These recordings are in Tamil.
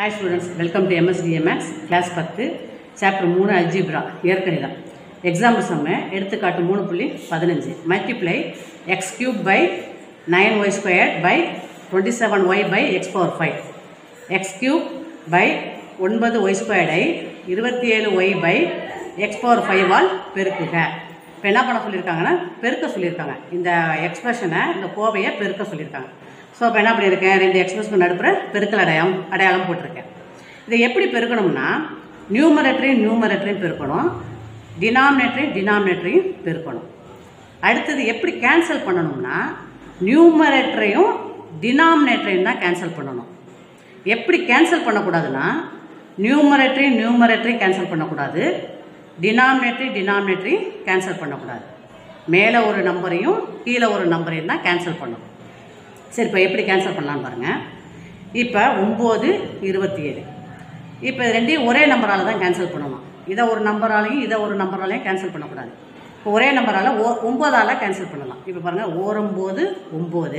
hi students welcome to MSTMX class பத்து சாப்டர் மூணு அல்ஜிப்ரா இயற்கணிதம் எக்ஸாம்பிள் சம்ம எடுத்துக்காட்டு மூணு புள்ளி பதினஞ்சு multiply x cube by nine y square by twenty seven y by x power five x cube by ஒன்பது ஒய் ஸ்கொயர்டை இருபத்தி ஏழு ஒய் பை எக்ஸ் பவர் ஃபைவால் பெருக்குக இப்போ என்ன பண்ண சொல்லியிருக்காங்கன்னா பெருக்க சொல்லியிருக்காங்க இந்த எக்ஸ்பிரஷனை இந்த கோவையை பெருக்க சொல்லியிருக்காங்க ஸோ இப்போ என்ன பண்ணியிருக்கேன் ரெண்டு எக்ஸ்பிரஷன் நடுப்புற பெருக்கல் அடையாளம் அடையாளம் போட்டிருக்கேன் இதை எப்படி பெருக்கணும்னா நியூமரேட்டரையும் நியூமரேட்டரையும் பெருக்கணும் டினாமினேட்டரையும் டினாமினேட்டரையும் பெருக்கணும் அடுத்தது எப்படி கேன்சல் பண்ணணும்னா நியூமரேட்டரையும் டினாமினேட்டரையும் தான் கேன்சல் பண்ணணும் எப்படி கேன்சல் பண்ணக்கூடாதுன்னா நியூமரேட்டரையும் நியூமரேட்டரையும் கேன்சல் பண்ணக்கூடாது டினாமினேட்டரி டினாமினேட்டரி கேன்சல் பண்ணக்கூடாது மேலே ஒரு நம்பரையும் கீழே ஒரு நம்பரையும் தான் கேன்சல் பண்ணணும் சரி இப்போ எப்படி கேன்சல் பண்ணலான்னு பாருங்கள் இப்போ ஒம்பது இருபத்தி ஏழு இப்போ இது ரெண்டையும் ஒரே நம்பரால் தான் கேன்சல் பண்ணணும் இதை ஒரு நம்பராலையும் இதை ஒரு நம்பராலையும் கேன்சல் பண்ணக்கூடாது இப்போ ஒரே நம்பரால் ஓ ஒம்போதால் கேன்சல் பண்ணலாம் இப்போ பாருங்கள் ஓரம்போது ஒம்பது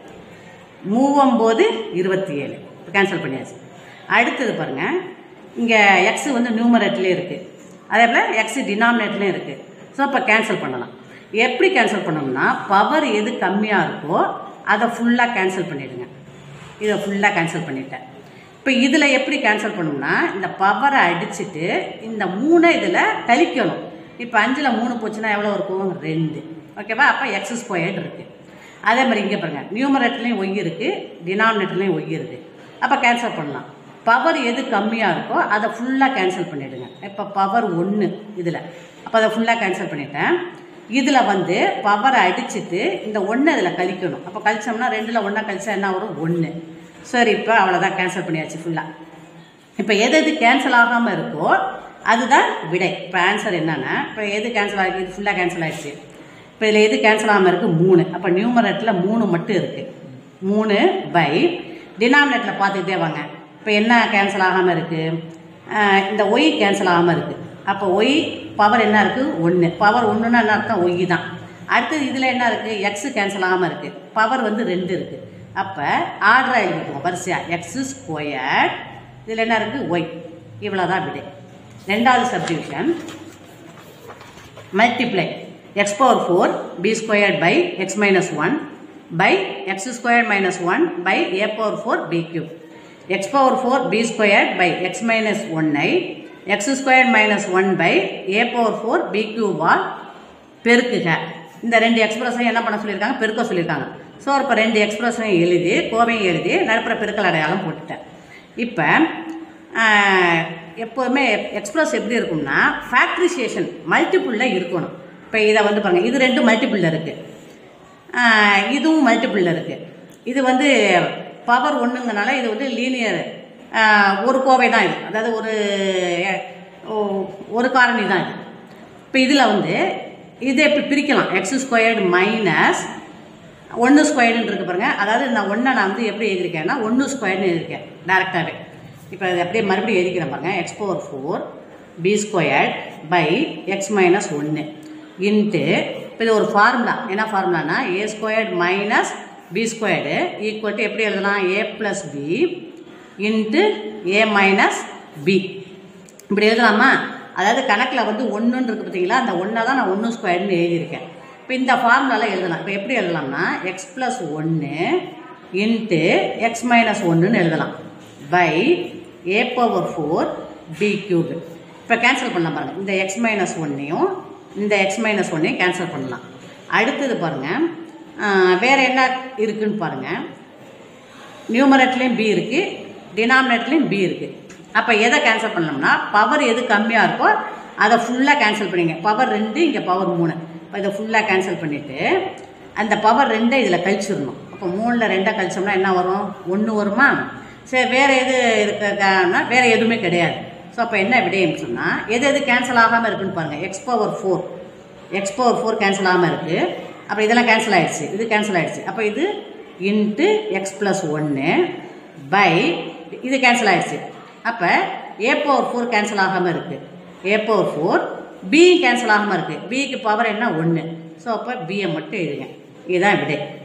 மூவம்போது இருபத்தி ஏழு இப்போ கேன்சல் பண்ணியாச்சு அடுத்தது பாருங்கள் இங்கே எக்ஸ் வந்து நியூமரேட்லேயே இருக்குது அதே போல் எக்ஸ் டினாமினேட்லேயும் இருக்குது ஸோ இப்போ கேன்சல் பண்ணலாம் எப்படி கேன்சல் பண்ணணும்னா பவர் எது கம்மியாக இருக்கோ அதை ஃபுல்லாக கேன்சல் பண்ணிவிடுங்க இதை ஃபுல்லாக கேன்சல் பண்ணிட்டேன் இப்போ இதில் எப்படி கேன்சல் பண்ணணும்னா இந்த பவரை அடிச்சுட்டு இந்த மூணை இதில் கழிக்கணும் இப்போ அஞ்சில் மூணு போச்சுன்னா எவ்வளோ இருக்கும் ரெண்டு ஓகேவா அப்போ எக்ஸ் ஸ்கொயர்டு இருக்குது அதே மாதிரி இங்கே பாருங்கள் நியூமரேட்டர்லேயும் ஒய் இருக்குது டினாமினேட்டர்லேயும் ஒய் இருக்குது அப்போ கேன்சல் பண்ணலாம் பவர் எது கம்மியாக இருக்கோ அதை ஃபுல்லாக கேன்சல் பண்ணிவிடுங்க இப்போ பவர் ஒன்று இதில் அப்போ அதை ஃபுல்லாக கேன்சல் பண்ணிட்டேன் இதில் வந்து பவரை அடிச்சுட்டு இந்த ஒன்று இதில் கழிக்கணும் அப்போ கழிச்சோம்னா ரெண்டில் ஒன்றா கழிச்சா என்ன வரும் ஒன்று சரி இப்போ அவ்வளோதான் கேன்சல் பண்ணியாச்சு ஃபுல்லாக இப்போ எது எது கேன்சல் ஆகாமல் இருக்கோ அதுதான் விடை இப்போ ஆன்சர் என்னென்னா இப்போ எது கேன்சல் ஆகி இது ஃபுல்லாக கேன்சல் ஆகிடுச்சு இப்போ இதில் எது கேன்சல் ஆகாமல் இருக்குது மூணு அப்போ நியூமரேட்டில் மூணு மட்டும் இருக்குது மூணு பை டினாமினேட்டில் பார்த்துக்கிட்டே வாங்க இப்போ என்ன கேன்சல் ஆகாமல் இருக்குது இந்த ஒய் கேன்சல் ஆகாமல் இருக்குது அப்போ ஒய் பவர் என்ன இருக்குது ஒன்று பவர் ஒன்றுன்னா என்ன அர்த்தம் ஒய் தான் அடுத்தது இதில் என்ன இருக்குது எக்ஸு கேன்சல் ஆகாமல் இருக்குது பவர் வந்து ரெண்டு இருக்குது அப்போ ஆர்டராக எழுதிக்குவோம் வரிசையாக எக்ஸு ஸ்கொயர் இதில் என்ன இருக்குது ஒய் இவ்வளோ தான் விடு ரெண்டாவது subdivision multiply x power four b squared by x minus one by x square minus one by a power four b cube x power four b squared by x minus ஒன்னை x square minus one by a power four b கியூபால் பெருக்குக இந்த ரெண்டு எக்ஸ்பிரஸையும் என்ன பண்ண சொல்லியிருக்காங்க பெருக்க சொல்லியிருக்காங்க ஸோ இப்போ ரெண்டு எக்ஸ்பிரஸையும் எழுதி கோவையும் எழுதி நடுப்புற பெருக்கல் அடையாளம் போட்டுட்டேன் இப்போ எப்போதுமே எக்ஸ்பிரஸ் எப்படி இருக்கும்னா ஃபேக்ட்ரிசியேஷன் மல்டிப்புளில் இருக்கணும் இப்போ இதை வந்து பாருங்கள் இது ரெண்டும் மல்டிப்புளில் இருக்குது இதுவும் மல்டிப்புளில் இருக்குது இது வந்து பவர் ஒன்றுங்கனால இது வந்து லீனியர் ஒரு கோவை தான் இது அதாவது ஒரு ஒரு காரணி தான் இது இப்போ இதில் வந்து இதை எப்படி பிரிக்கலாம் எக்ஸ் ஸ்கொயர்டு மைனஸ் ஒன்று ஸ்கொயர்டுன்னு இருக்கு பாருங்கள் அதாவது நான் ஒன்றை நான் வந்து எப்படி எழுதியிருக்கேன்னா ஒன்று ஸ்கொயர்னு எழுதியிருக்கேன் டேரெக்டாகவே இப்போ இது அப்படியே மறுபடியும் எழுதிக்கிறேன் பாருங்கள் x power four b squared by x minus ஒன்று இன்ட்டு இப்போ இது ஒரு ஃபார்முலா என்ன ஃபார்முலானா a squared minus b squared equal to எப்படி எழுதலாம் a plus b into a minus b இப்படி எழுதலாமா அதாவது கணக்கில் வந்து ஒன்றுன்னு இருக்குது பார்த்தீங்களா அந்த ஒன்றை தான் நான் ஒன்று ஸ்கொயர்னு எழுதியிருக்கேன் இப்போ இந்த ஃபார்முலாவில் எழுதலாம் இப்போ எப்படி எழுதலாம்னா எக்ஸ் ப்ளஸ் ஒன்று இன்ட்டு எக்ஸ் மைனஸ் ஒன்றுன்னு எழுதலாம் by a power four b cube இப்போ கேன்சல் பண்ணலாம் பாருங்கள் இந்த எக்ஸ் மைனஸ் ஒன்னையும் இந்த எக்ஸ் மைனஸ் ஒன்னையும் கேன்சல் பண்ணலாம் அடுத்தது பாருங்கள் வேறு என்ன இருக்குதுன்னு பாருங்கள் நியூமரேட்லேயும் பி இருக்குது டினாமினேட்லேயும் பி இருக்குது அப்போ எதை கேன்சல் பண்ணோம்னா பவர் எது கம்மியாக இருக்கோ அதை ஃபுல்லாக கேன்சல் பண்ணிங்க பவர் ரெண்டு இங்கே பவர் மூணு இப்போ இதை ஃபுல்லாக கேன்சல் பண்ணிவிட்டு அந்த பவர் ரெண்டை இதில் கழிச்சிடணும் அப்போ மூணில் ரெண்டாக கழிச்சோம்னா என்ன வரும் ஒன்று வருமா சரி வேறு எது இருக்குன்னா வேறு எதுவுமே கிடையாது ஸோ அப்போ என்ன விடையும் சொன்னால் எது எது கேன்சல் ஆகாமல் இருக்குன்னு பாருங்கள் x power four x power four cancel ஆகாமல் இருக்குது அப்போ இதெல்லாம் கேன்சல் ஆகிடுச்சு இது கேன்சல் ஆகிடுச்சு அப்போ இது இன்ட்டு எக்ஸ் ப்ளஸ் ஒன்று பை இது கேன்சல் ஆகிடுச்சு அப்போ ஏ பவர் ஃபோர் கேன்சல் ஆகாமல் இருக்குது a power four b cancel ஆகாமல் இருக்குது பிக்கு பவர் என்ன ஒன்று ஸோ அப்போ பியை மட்டும் எழுதுங்க இதுதான் விடை